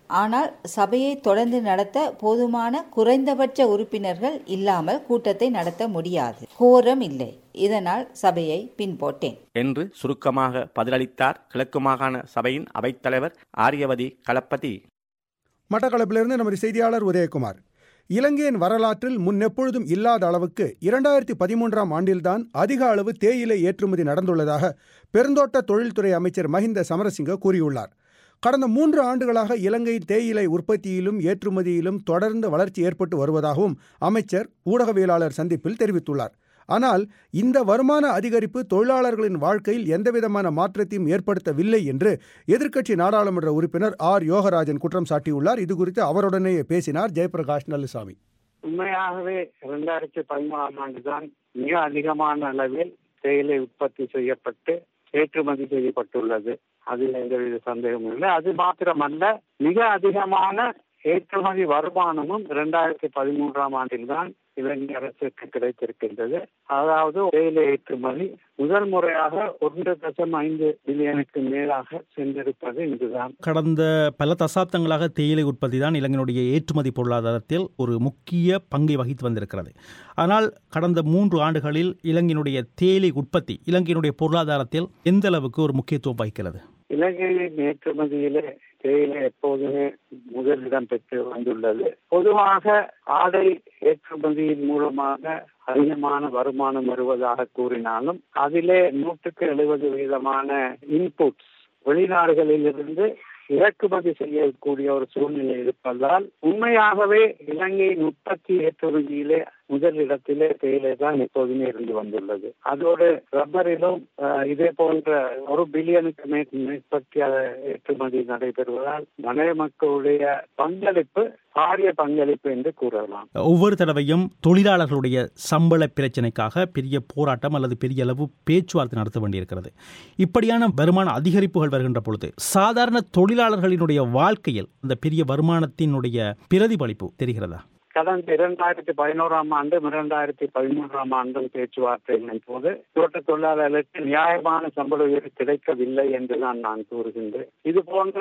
ஆனால் சபையை தொடர்ந்து நடத்த போதுமான குறைந்தபட்ச உறுப்பினர்கள் இல்லாமல் கூட்டத்தை நடத்த முடியாது கோரம் இல்லை இதனால் சபையை பின்போட்டேன் என்று சுருக்கமாக பதிலளித்தார் கிழக்கு மாகாண சபையின் அவைத்தலைவர் ஆரியவதி களப்பதி மட்டக்களப்பிலிருந்து நமது செய்தியாளர் உதயகுமார் இலங்கையின் வரலாற்றில் முன்னெப்பொழுதும் இல்லாத அளவுக்கு இரண்டாயிரத்தி பதிமூன்றாம் ஆண்டில்தான் அதிக அளவு தேயிலை ஏற்றுமதி நடந்துள்ளதாக பெருந்தோட்ட தொழில்துறை அமைச்சர் மஹிந்த சமரசிங்க கூறியுள்ளார் கடந்த மூன்று ஆண்டுகளாக இலங்கையின் தேயிலை உற்பத்தியிலும் ஏற்றுமதியிலும் தொடர்ந்து வளர்ச்சி ஏற்பட்டு வருவதாகவும் அமைச்சர் ஊடகவியலாளர் சந்திப்பில் தெரிவித்துள்ளார் ஆனால் இந்த வருமான அதிகரிப்பு தொழிலாளர்களின் வாழ்க்கையில் எந்தவிதமான மாற்றத்தையும் ஏற்படுத்தவில்லை என்று எதிர்க்கட்சி நாடாளுமன்ற உறுப்பினர் ஆர் யோகராஜன் குற்றம் சாட்டியுள்ளார் இதுகுறித்து அவருடனேயே பேசினார் ஜெயபிரகாஷ் நல்லுசாமி உண்மையாகவே இரண்டாயிரத்தி பதிமூணாம் ஆண்டு தான் மிக அதிகமான அளவில் தேயிலை உற்பத்தி செய்யப்பட்டு ஏற்றுமதி செய்யப்பட்டுள்ளது அதில் எந்தவித சந்தேகமும் இல்லை அது மாத்திரமல்ல மிக அதிகமான ஏற்றுமதி வருமானமும் இரண்டாயிரத்தி பதிமூன்றாம் ஆண்டில் தான் இலங்கை அரசுக்கு கிடைத்திருக்கின்றது அதாவது தேயிலை ஏற்றுமதி முதல் முறையாக ஒன்று தசம் ஐந்து பில்லியனுக்கு மேலாக சென்றிருப்பது இங்குதான் கடந்த பல தசாப்தங்களாக தேயிலை உற்பத்தி தான் இலங்கையினுடைய ஏற்றுமதி பொருளாதாரத்தில் ஒரு முக்கிய பங்கை வகித்து வந்திருக்கிறது ஆனால் கடந்த மூன்று ஆண்டுகளில் இலங்கையினுடைய தேயிலை உற்பத்தி இலங்கையினுடைய பொருளாதாரத்தில் எந்த அளவுக்கு ஒரு முக்கியத்துவம் வகிக்கிறது இலங்கையின் ஏற்றுமதியிலே தேயிலை எப்போதுமே முதலிடம் பெற்று வந்துள்ளது பொதுவாக ஆடை ஏற்றுமதியின் மூலமாக அதிகமான வருமானம் வருவதாக கூறினாலும் அதிலே நூற்றுக்கு எழுபது வீதமான இன்புட்ஸ் வெளிநாடுகளிலிருந்து இறக்குமதி செய்யக்கூடிய ஒரு சூழ்நிலை இருப்பதால் உண்மையாகவே இலங்கையின் உற்பத்தி ஏற்றுமதியிலே முதல் இடத்திலே தேயிலை தான் எப்போதுமே இருந்து வந்துள்ளது அதோடு ரப்பரிலும் இதே போன்ற ஒரு பில்லியனுக்கு மேற்பட்ட ஏற்றுமதி நடைபெறுவதால் மலைய மக்களுடைய பங்களிப்பு பாரிய பங்களிப்பு என்று கூறலாம் ஒவ்வொரு தடவையும் தொழிலாளர்களுடைய சம்பள பிரச்சனைக்காக பெரிய போராட்டம் அல்லது பெரிய அளவு பேச்சுவார்த்தை நடத்த வேண்டியிருக்கிறது இப்படியான வருமான அதிகரிப்புகள் வருகின்ற பொழுது சாதாரண தொழிலாளர்களினுடைய வாழ்க்கையில் இந்த பெரிய வருமானத்தினுடைய பிரதிபலிப்பு தெரிகிறதா கடந்த இரண்டாயிரத்தி பதினோராம் ஆண்டும் இரண்டாயிரத்தி பதிமூன்றாம் ஆண்டும் பேச்சுவார்த்தைகளின் போது தோட்ட தொழிலாளர்களுக்கு நியாயமான சம்பள உயர்வு கிடைக்கவில்லை என்றுதான் நான் கூறுகின்றேன் இது போன்ற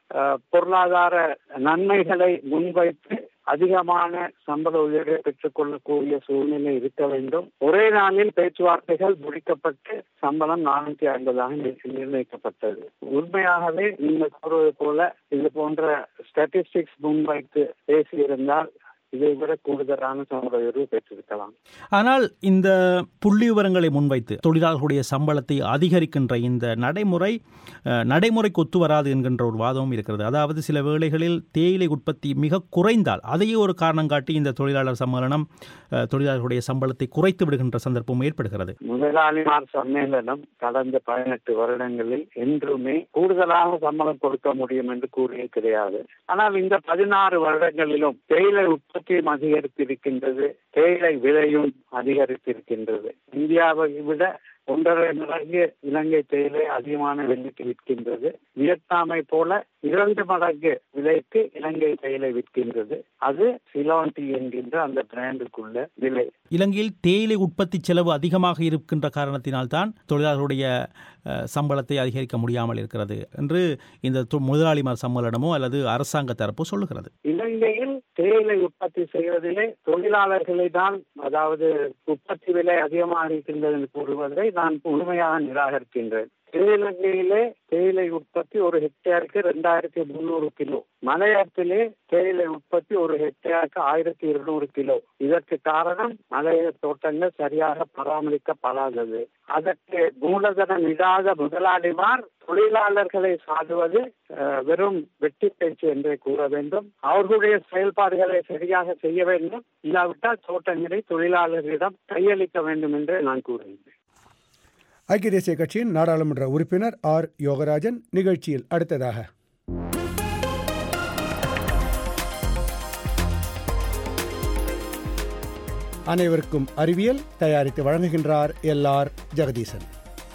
பொருளாதார நன்மைகளை முன்வைத்து அதிகமான சம்பள உயர்வை பெற்றுக் கொள்ளக்கூடிய சூழ்நிலை இருக்க வேண்டும் ஒரே நாளில் பேச்சுவார்த்தைகள் முடிக்கப்பட்டு சம்பளம் நானூத்தி ஐம்பதாக நிர்ணயிக்கப்பட்டது உண்மையாகவே நீங்கள் கூறுவது போல இது போன்ற ஸ்டாட்டிஸ்டிக்ஸ் முன்வைத்து பேசியிருந்தால் இதை விட கூடுதலான சம்பள உயர்வு பெற்றிருக்கலாம் ஆனால் இந்த புள்ளி விவரங்களை முன்வைத்து தொழிலாளர்களுடைய சம்பளத்தை அதிகரிக்கின்ற இந்த நடைமுறை நடைமுறைக்கு ஒத்து வராது என்கின்ற ஒரு வாதமும் இருக்கிறது அதாவது சில வேளைகளில் தேயிலை உற்பத்தி மிக குறைந்தால் அதையே ஒரு காரணம் காட்டி இந்த தொழிலாளர் சம்மேளனம் தொழிலாளர்களுடைய சம்பளத்தை குறைத்து விடுகின்ற சந்தர்ப்பம் ஏற்படுகிறது முதலாளிமார் சம்மேளனம் கடந்த பதினெட்டு வருடங்களில் என்றுமே கூடுதலாக சம்பளம் கொடுக்க முடியும் என்று கூறிய கிடையாது ஆனால் இந்த பதினாறு வருடங்களிலும் தேயிலை உற்பத்தியும் அதிகரித்திருக்கின்றது தேயிலை விலையும் அதிகரித்திருக்கின்றது இந்தியாவை விட ஒன்றரை மடங்கு இலங்கை தேயிலை அதிகமான விலைக்கு விற்கின்றது வியட்நாமை போல இரண்டு மடங்கு விலைக்கு இலங்கை தேயிலை விற்கின்றது அது சிலாண்டி என்கின்ற அந்த பிராண்டுக்குள்ள விலை இலங்கையில் தேயிலை உற்பத்தி செலவு அதிகமாக இருக்கின்ற காரணத்தினால்தான் தொழிலாளர்களுடைய சம்பளத்தை அதிகரிக்க முடியாமல் இருக்கிறது என்று இந்த முதலாளிமார் சம்மேளனமோ அல்லது அரசாங்க தரப்போ சொல்லுகிறது இலங்கையில் தேயிலை உற்பத்தி செய்வதிலே தொழிலாளர்களை தான் அதாவது உற்பத்தி விலை அதிகமாக இருக்கின்றது என்று கூறுவதை நான் முழுமையாக நிராகரிக்கின்றேன் இலங்கையிலே தேயிலை உற்பத்தி ஒரு ஹெக்டேருக்கு ரெண்டாயிரத்தி முன்னூறு கிலோ மலையத்திலே தேயிலை உற்பத்தி ஒரு ஹெக்டேருக்கு ஆயிரத்தி இருநூறு கிலோ இதற்கு காரணம் மலைய தோட்டங்கள் சரியாக பராமரிக்கப்படாதது அதற்கு மூலதனம் இடாத முதலாளிமார் தொழிலாளர்களை சாடுவது வெறும் வெட்டி பேச்சு என்றே கூற வேண்டும் அவர்களுடைய செயல்பாடுகளை சரியாக செய்ய வேண்டும் இல்லாவிட்டால் தோட்டங்களை தொழிலாளர்களிடம் கையளிக்க வேண்டும் என்று நான் கூறுகின்றேன் ஐக்கிய தேசிய கட்சியின் நாடாளுமன்ற உறுப்பினர் ஆர் யோகராஜன் நிகழ்ச்சியில் அடுத்ததாக அனைவருக்கும் அறிவியல் தயாரித்து வழங்குகின்றார் எல் ஆர் ஜெகதீசன்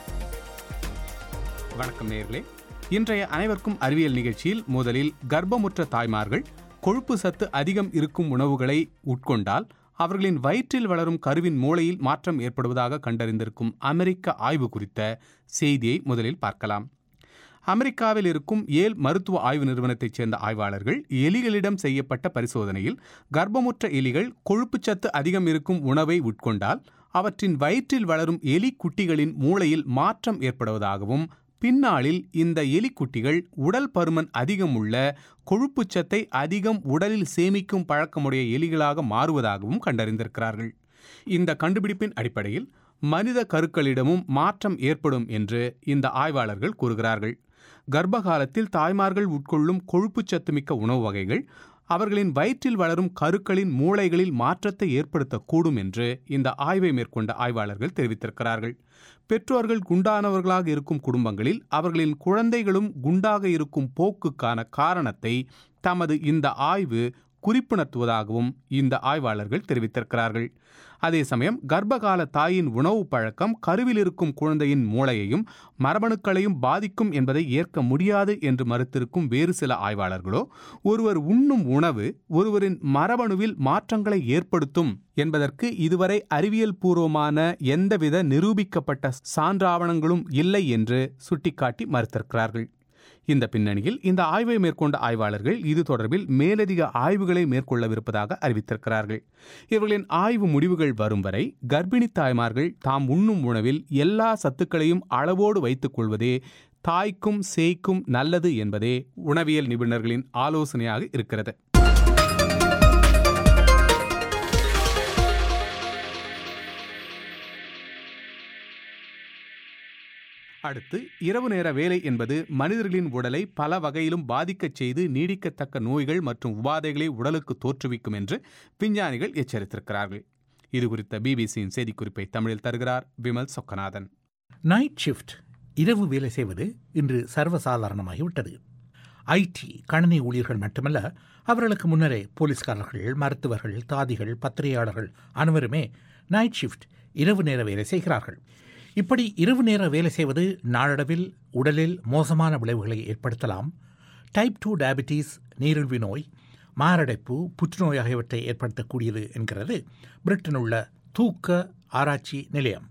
வணக்கம் நேர்களே இன்றைய அனைவருக்கும் அறிவியல் நிகழ்ச்சியில் முதலில் கர்ப்பமுற்ற தாய்மார்கள் கொழுப்பு சத்து அதிகம் இருக்கும் உணவுகளை உட்கொண்டால் அவர்களின் வயிற்றில் வளரும் கருவின் மூளையில் மாற்றம் ஏற்படுவதாக கண்டறிந்திருக்கும் அமெரிக்க ஆய்வு குறித்த செய்தியை முதலில் பார்க்கலாம் அமெரிக்காவில் இருக்கும் ஏல் மருத்துவ ஆய்வு நிறுவனத்தைச் சேர்ந்த ஆய்வாளர்கள் எலிகளிடம் செய்யப்பட்ட பரிசோதனையில் கர்ப்பமுற்ற எலிகள் கொழுப்புச்சத்து அதிகம் இருக்கும் உணவை உட்கொண்டால் அவற்றின் வயிற்றில் வளரும் எலி குட்டிகளின் மூளையில் மாற்றம் ஏற்படுவதாகவும் பின்னாளில் இந்த எலிக்குட்டிகள் உடல் பருமன் அதிகம் உள்ள கொழுப்புச்சத்தை அதிகம் உடலில் சேமிக்கும் பழக்கமுடைய எலிகளாக மாறுவதாகவும் கண்டறிந்திருக்கிறார்கள் இந்த கண்டுபிடிப்பின் அடிப்படையில் மனித கருக்களிடமும் மாற்றம் ஏற்படும் என்று இந்த ஆய்வாளர்கள் கூறுகிறார்கள் கர்ப்ப காலத்தில் தாய்மார்கள் உட்கொள்ளும் கொழுப்புச்சத்து மிக்க உணவு வகைகள் அவர்களின் வயிற்றில் வளரும் கருக்களின் மூளைகளில் மாற்றத்தை ஏற்படுத்தக்கூடும் என்று இந்த ஆய்வை மேற்கொண்ட ஆய்வாளர்கள் தெரிவித்திருக்கிறார்கள் பெற்றோர்கள் குண்டானவர்களாக இருக்கும் குடும்பங்களில் அவர்களின் குழந்தைகளும் குண்டாக இருக்கும் போக்குக்கான காரணத்தை தமது இந்த ஆய்வு குறிப்புணர்த்துவதாகவும் இந்த ஆய்வாளர்கள் தெரிவித்திருக்கிறார்கள் அதே சமயம் கர்ப்பகால தாயின் உணவு பழக்கம் கருவில் இருக்கும் குழந்தையின் மூளையையும் மரபணுக்களையும் பாதிக்கும் என்பதை ஏற்க முடியாது என்று மறுத்திருக்கும் வேறு சில ஆய்வாளர்களோ ஒருவர் உண்ணும் உணவு ஒருவரின் மரபணுவில் மாற்றங்களை ஏற்படுத்தும் என்பதற்கு இதுவரை அறிவியல் பூர்வமான எந்தவித நிரூபிக்கப்பட்ட சான்றாவணங்களும் இல்லை என்று சுட்டிக்காட்டி மறுத்திருக்கிறார்கள் இந்த பின்னணியில் இந்த ஆய்வை மேற்கொண்ட ஆய்வாளர்கள் இது தொடர்பில் மேலதிக ஆய்வுகளை மேற்கொள்ளவிருப்பதாக அறிவித்திருக்கிறார்கள் இவர்களின் ஆய்வு முடிவுகள் வரும் வரை கர்ப்பிணி தாய்மார்கள் தாம் உண்ணும் உணவில் எல்லா சத்துக்களையும் அளவோடு வைத்துக் கொள்வதே தாய்க்கும் சேய்க்கும் நல்லது என்பதே உணவியல் நிபுணர்களின் ஆலோசனையாக இருக்கிறது அடுத்து இரவு நேர வேலை என்பது மனிதர்களின் உடலை பல வகையிலும் பாதிக்கச் செய்து நீடிக்கத்தக்க நோய்கள் மற்றும் உபாதைகளை உடலுக்கு தோற்றுவிக்கும் என்று விஞ்ஞானிகள் எச்சரித்திருக்கிறார்கள் இது குறித்த பிபிசியின் செய்திக்குறிப்பை தமிழில் தருகிறார் விமல் சொக்கநாதன் நைட் ஷிஃப்ட் இரவு வேலை செய்வது இன்று சர்வசாதாரணமாகிவிட்டது ஐடி கணினி ஊழியர்கள் மட்டுமல்ல அவர்களுக்கு முன்னரே போலீஸ்காரர்கள் மருத்துவர்கள் தாதிகள் பத்திரிகையாளர்கள் அனைவருமே நைட் ஷிஃப்ட் இரவு நேர வேலை செய்கிறார்கள் இப்படி இரவு நேர வேலை செய்வது நாளடைவில் உடலில் மோசமான விளைவுகளை ஏற்படுத்தலாம் டைப் டூ டயபிட்டிஸ் நீரிழிவு நோய் மாரடைப்பு புற்றுநோய் ஆகியவற்றை ஏற்படுத்தக்கூடியது என்கிறது பிரிட்டன் உள்ள தூக்க ஆராய்ச்சி நிலையம்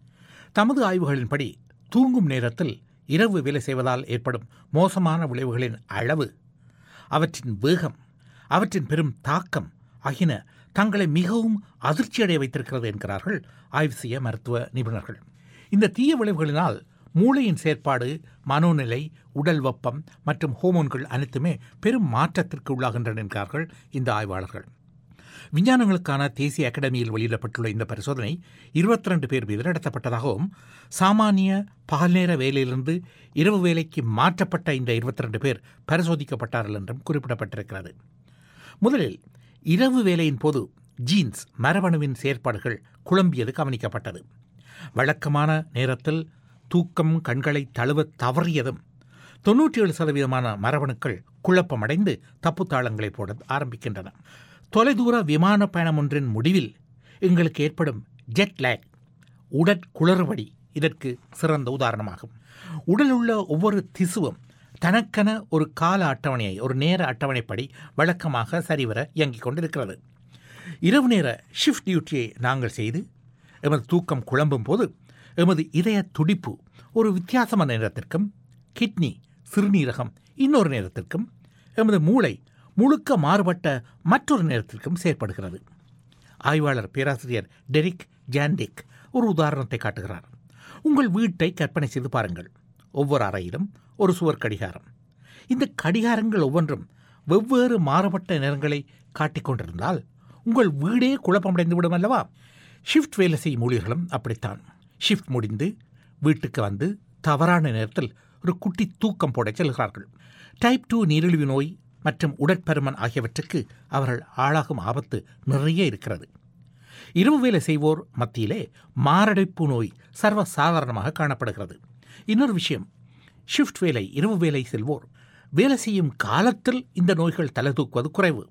தமது ஆய்வுகளின்படி தூங்கும் நேரத்தில் இரவு வேலை செய்வதால் ஏற்படும் மோசமான விளைவுகளின் அளவு அவற்றின் வேகம் அவற்றின் பெரும் தாக்கம் ஆகியன தங்களை மிகவும் அதிர்ச்சியடைய வைத்திருக்கிறது என்கிறார்கள் ஆய்வு செய்ய மருத்துவ நிபுணர்கள் இந்த தீய விளைவுகளினால் மூளையின் செயற்பாடு மனோநிலை உடல் வெப்பம் மற்றும் ஹோமோன்கள் அனைத்துமே பெரும் மாற்றத்திற்கு உள்ளாகின்றன என்கிறார்கள் இந்த ஆய்வாளர்கள் விஞ்ஞானங்களுக்கான தேசிய அகாடமியில் வெளியிடப்பட்டுள்ள இந்த பரிசோதனை இருபத்தி ரெண்டு பேர் மீது நடத்தப்பட்டதாகவும் சாமானிய பகல் நேர வேலையிலிருந்து இரவு வேலைக்கு மாற்றப்பட்ட இந்த இருபத்தி ரெண்டு பேர் பரிசோதிக்கப்பட்டார்கள் என்றும் குறிப்பிடப்பட்டிருக்கிறது முதலில் இரவு வேலையின் போது ஜீன்ஸ் மரபணுவின் செயற்பாடுகள் குழம்பியது கவனிக்கப்பட்டது வழக்கமான நேரத்தில் தூக்கம் கண்களை தழுவ தவறியதும் தொன்னூற்றி ஏழு சதவீதமான மரபணுக்கள் குழப்பமடைந்து தப்புத்தாளங்களை போட ஆரம்பிக்கின்றன தொலைதூர விமான பயணம் ஒன்றின் முடிவில் எங்களுக்கு ஏற்படும் ஜெட் லேக் உடற்குளறுபடி இதற்கு சிறந்த உதாரணமாகும் உடல் உள்ள ஒவ்வொரு திசுவும் தனக்கென ஒரு கால அட்டவணையை ஒரு நேர அட்டவணைப்படி வழக்கமாக சரிவர இயங்கிக் கொண்டிருக்கிறது இரவு நேர ஷிஃப்ட் டியூட்டியை நாங்கள் செய்து எமது தூக்கம் குழம்பும் போது எமது இதய துடிப்பு ஒரு வித்தியாசமான நேரத்திற்கும் கிட்னி சிறுநீரகம் இன்னொரு நேரத்திற்கும் எமது மூளை முழுக்க மாறுபட்ட மற்றொரு நேரத்திற்கும் செயற்படுகிறது ஆய்வாளர் பேராசிரியர் டெரிக் ஜாண்டிக் ஒரு உதாரணத்தை காட்டுகிறார் உங்கள் வீட்டை கற்பனை செய்து பாருங்கள் ஒவ்வொரு அறையிலும் ஒரு சுவர் கடிகாரம் இந்த கடிகாரங்கள் ஒவ்வொன்றும் வெவ்வேறு மாறுபட்ட நேரங்களை காட்டிக்கொண்டிருந்தால் உங்கள் வீடே குழப்பமடைந்து விடும் அல்லவா ஷிஃப்ட் வேலை செய்யும் ஊழியர்களும் அப்படித்தான் ஷிஃப்ட் முடிந்து வீட்டுக்கு வந்து தவறான நேரத்தில் ஒரு குட்டி தூக்கம் போட செல்கிறார்கள் டைப் டூ நீரிழிவு நோய் மற்றும் உடற்பருமன் ஆகியவற்றுக்கு அவர்கள் ஆளாகும் ஆபத்து நிறைய இருக்கிறது இரவு வேலை செய்வோர் மத்தியிலே மாரடைப்பு நோய் சர்வ சாதாரணமாக காணப்படுகிறது இன்னொரு விஷயம் ஷிஃப்ட் வேலை இரவு வேலை செல்வோர் வேலை செய்யும் காலத்தில் இந்த நோய்கள் தலை தூக்குவது குறைவு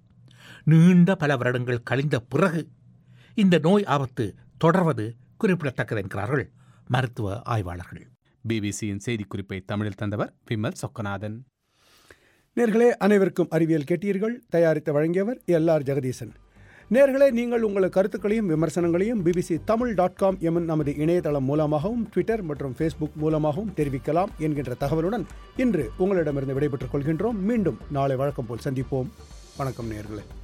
நீண்ட பல வருடங்கள் கழிந்த பிறகு இந்த நோய் ஆபத்து தொடர்வது குறிப்பிடத்தக்கது என்கிறார்கள் மருத்துவ ஆய்வாளர்கள் பிபிசியின் செய்திக்குறிப்பை தமிழில் தந்தவர் விமல் சொக்கநாதன் நேர்களே அனைவருக்கும் அறிவியல் கேட்டீர்கள் தயாரித்து வழங்கியவர் எல் ஆர் ஜெகதீசன் நேர்களே நீங்கள் உங்கள் கருத்துக்களையும் விமர்சனங்களையும் பிபிசி தமிழ் டாட் காம் எம் நமது இணையதளம் மூலமாகவும் ட்விட்டர் மற்றும் ஃபேஸ்புக் மூலமாகவும் தெரிவிக்கலாம் என்கின்ற தகவலுடன் இன்று உங்களிடமிருந்து விடைபெற்றுக் கொள்கின்றோம் மீண்டும் நாளை வழக்கம் போல் சந்திப்போம் வணக்கம் நேர்களே